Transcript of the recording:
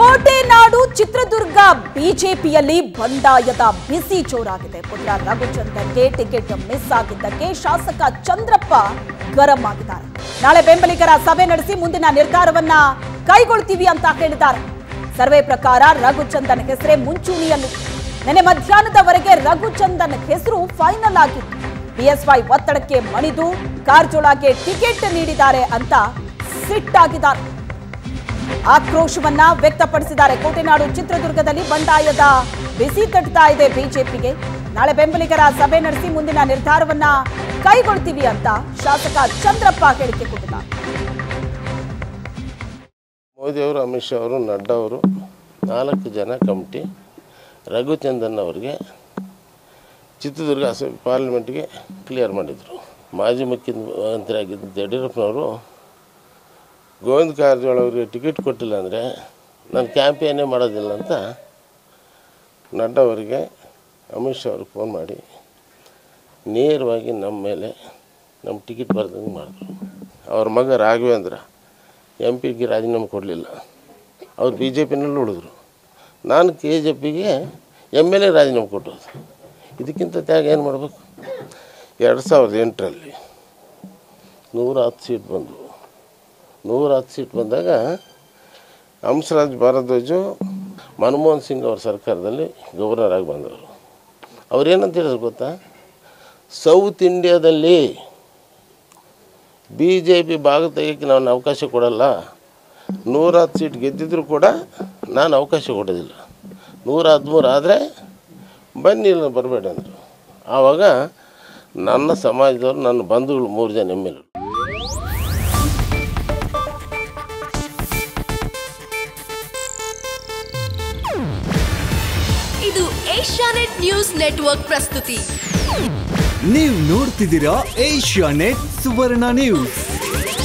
ಕೋಟೆ ನಾಡು ಚಿತ್ರದುರ್ಗ ಬಿಜೆಪಿಯಲ್ಲಿ ಬಂಡಾಯದ ಬಿಸಿ ಜೋರಾಗಿದೆ ಪುತ್ರ ರಘುಚಂದನ್ಗೆ ಟಿಕೆಟ್ ಮಿಸ್ ಆಗಿದ್ದಕ್ಕೆ ಶಾಸಕ ಚಂದ್ರಪ್ಪ ಗರಂ ಆಗಿದ್ದಾರೆ ನಾಳೆ ಬೆಂಬಲಿಗರ ಸಭೆ ನಡೆಸಿ ಮುಂದಿನ ನಿರ್ಧಾರವನ್ನ ಕೈಗೊಳ್ತೀವಿ ಅಂತ ಹೇಳಿದ್ದಾರೆ ಸರ್ವೆ ಪ್ರಕಾರ ರಘುಚಂದನ್ ಹೆಸರೇ ಮುಂಚೂಣಿಯಲ್ಲಿ ನಿನ್ನೆ ಮಧ್ಯಾಹ್ನದವರೆಗೆ ರಘುಚಂದನ್ ಹೆಸರು ಫೈನಲ್ ಆಗಿತ್ತು ಬಿಎಸ್ವೈ ಒತ್ತಡಕ್ಕೆ ಮಣಿದು ಕಾರಜೋಳಗೆ ಟಿಕೆಟ್ ನೀಡಿದ್ದಾರೆ ಅಂತ ಸಿಟ್ಟಾಗಿದ್ದಾರೆ ಆಕ್ರೋಶವನ್ನ ವ್ಯಕ್ತಪಡಿಸಿದ್ದಾರೆ ಕೋಟೆನಾಡು ಚಿತ್ರದುರ್ಗದಲ್ಲಿ ಬಂಡಾಯದ ಬಿಸಿ ತಟ್ತಾ ಇದೆ ಬಿಜೆಪಿಗೆ ನಾಳೆ ಬೆಂಬಲಿಗರ ಸಭೆ ನಡೆಸಿ ಮುಂದಿನ ನಿರ್ಧಾರವನ್ನ ಕೈಗೊಳ್ತೀವಿ ಅಂತ ಶಾಸಕ ಚಂದ್ರಪ್ಪ ಹೇಳಿಕೆ ಕೊಟ್ಟಿದ್ದಾರೆ ಮೋದಿಯವರು ಅಮಿತ್ ಶಾ ಅವರು ನಡ್ಡಾ ಅವರು ನಾಲ್ಕು ಜನ ಕಮಿಟಿ ರಘುಚಂದನ್ ಅವರಿಗೆ ಚಿತ್ರದುರ್ಗ ಅಸೆಂಬ್ಲಿ ಪಾರ್ಲಿಮೆಂಟ್ಗೆ ಕ್ಲಿಯರ್ ಮಾಡಿದರು ಮಾಜಿ ಮುಖ್ಯಮಂತ್ರಿ ಆಗಿದ್ದ ಯಡಿಯೂರಪ್ಪನವರು ಗೋವಿಂದ ಕಾರಜೋಳ ಅವರಿಗೆ ಟಿಕೆಟ್ ಕೊಟ್ಟಿಲ್ಲ ಅಂದರೆ ನಾನು ಕ್ಯಾಂಪೇನೇ ಮಾಡೋದಿಲ್ಲ ಅಂತ ನಡ್ಡಾ ಅವರಿಗೆ ಅಮಿತ್ ಶಾ ಅವ್ರಿಗೆ ಫೋನ್ ಮಾಡಿ ನೇರವಾಗಿ ನಮ್ಮ ಮೇಲೆ ನಮ್ಮ ಟಿಕೆಟ್ ಬರ್ದಂಗೆ ಮಾಡಿದ್ರು ಅವ್ರ ಮಗ ರಾಘವೇಂದ್ರ ಎಂ ಪಿಗೆ ರಾಜೀನಾಮೆ ಕೊಡಲಿಲ್ಲ ಅವ್ರು ಬಿ ಜೆ ಪಿನಲ್ಲಿ ಉಳಿದ್ರು ನಾನು ಕೆ ಜೆ ಪಿಗೆ ಎಮ್ ಎಲ್ ಎ ರಾಜೀನಾಮೆ ಕೊಟ್ಟೋದು ಇದಕ್ಕಿಂತ ತ್ಯಾಗ ಏನು ಮಾಡಬೇಕು ಎರಡು ಸಾವಿರದ ಎಂಟರಲ್ಲಿ ನೂರ ಹತ್ತು ಸೀಟ್ ಬಂದವು ನೂರ ಹತ್ತು ಸೀಟ್ ಬಂದಾಗ ಹಂಸರಾಜ್ ಭಾರದ್ವಾಜು ಮನಮೋಹನ್ ಸಿಂಗ್ ಅವ್ರ ಸರ್ಕಾರದಲ್ಲಿ ಗವರ್ನರ್ ಆಗಿ ಬಂದವರು ಅವ್ರೇನಂತ ಹೇಳಿದ್ರು ಗೊತ್ತಾ ಸೌತ್ ಇಂಡಿಯಾದಲ್ಲಿ ಬಿ ಜೆ ಪಿ ಭಾಗ ತೆಗಿಯೋಕ್ಕೆ ನಾನು ಅವಕಾಶ ಕೊಡಲ್ಲ ನೂರ ಹತ್ತು ಸೀಟ್ ಗೆದ್ದಿದ್ರು ಕೂಡ ನಾನು ಅವಕಾಶ ಕೊಡೋದಿಲ್ಲ ನೂರ ಹದಿಮೂರು ಆದರೆ ಬನ್ನಿ ಇಲ್ಲ ಬರಬೇಡಿ ಅಂದರು ಆವಾಗ ನನ್ನ ಸಮಾಜದವರು ನನ್ನ ಬಂಧುಗಳು ಮೂರು ಜನ ಎಮ್ ಎಲ್ ಎ ಇದು ಏಷ್ಯಾನೆಟ್ ನ್ಯೂಸ್ ನೆಟ್ವರ್ಕ್ ಪ್ರಸ್ತುತಿ ನೀವು ನೋಡ್ತಿದ್ದೀರಾ ಏಷ್ಯಾ ನೆಟ್ ಸುವರ್ಣ ನ್ಯೂಸ್